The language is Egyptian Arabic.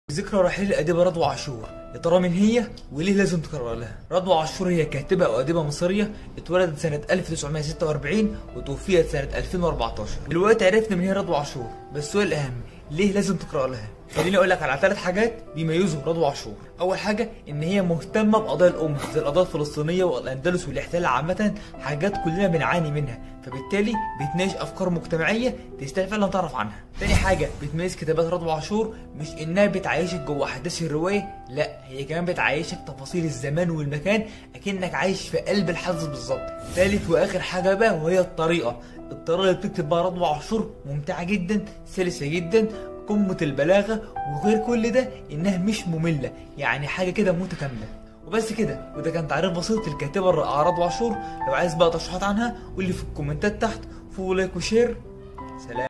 ذكرى رحيل الأديبة رضوى عاشور يا ترى مين هي وليه لازم تقرأ لها رضوى عاشور هي كاتبة وأديبة مصرية اتولدت سنة 1946 وتوفيت سنة 2014 دلوقتي عرفنا من هي رضوى عاشور بس السؤال الأهم ليه لازم تقرأ لها خليني اقول لك على ثلاث حاجات بيميزوا رضوى عاشور اول حاجه ان هي مهتمه بقضايا الامه زي القضايا الفلسطينيه والاندلس والاحتلال عامه حاجات كلنا بنعاني منها فبالتالي بتناقش افكار مجتمعيه تستاهل فعلا تعرف عنها تاني حاجه بتميز كتابات رضوى عاشور مش انها بتعيشك جوه احداث الروايه لا هي كمان بتعيشك تفاصيل الزمان والمكان اكنك عايش في قلب الحدث بالظبط ثالث واخر حاجه بقى وهي الطريقه الطريقه اللي بتكتب بها رضوى عاشور ممتعه جدا سلسه جدا قمة البلاغة وغير كل ده إنها مش مملة يعني حاجة كده متكاملة وبس كده وده كان تعريف بسيط للكاتبة الرائعة رضوى عاشور لو عايز بقى تشريحات عنها قول لي في الكومنتات تحت فولو لايك وشير سلام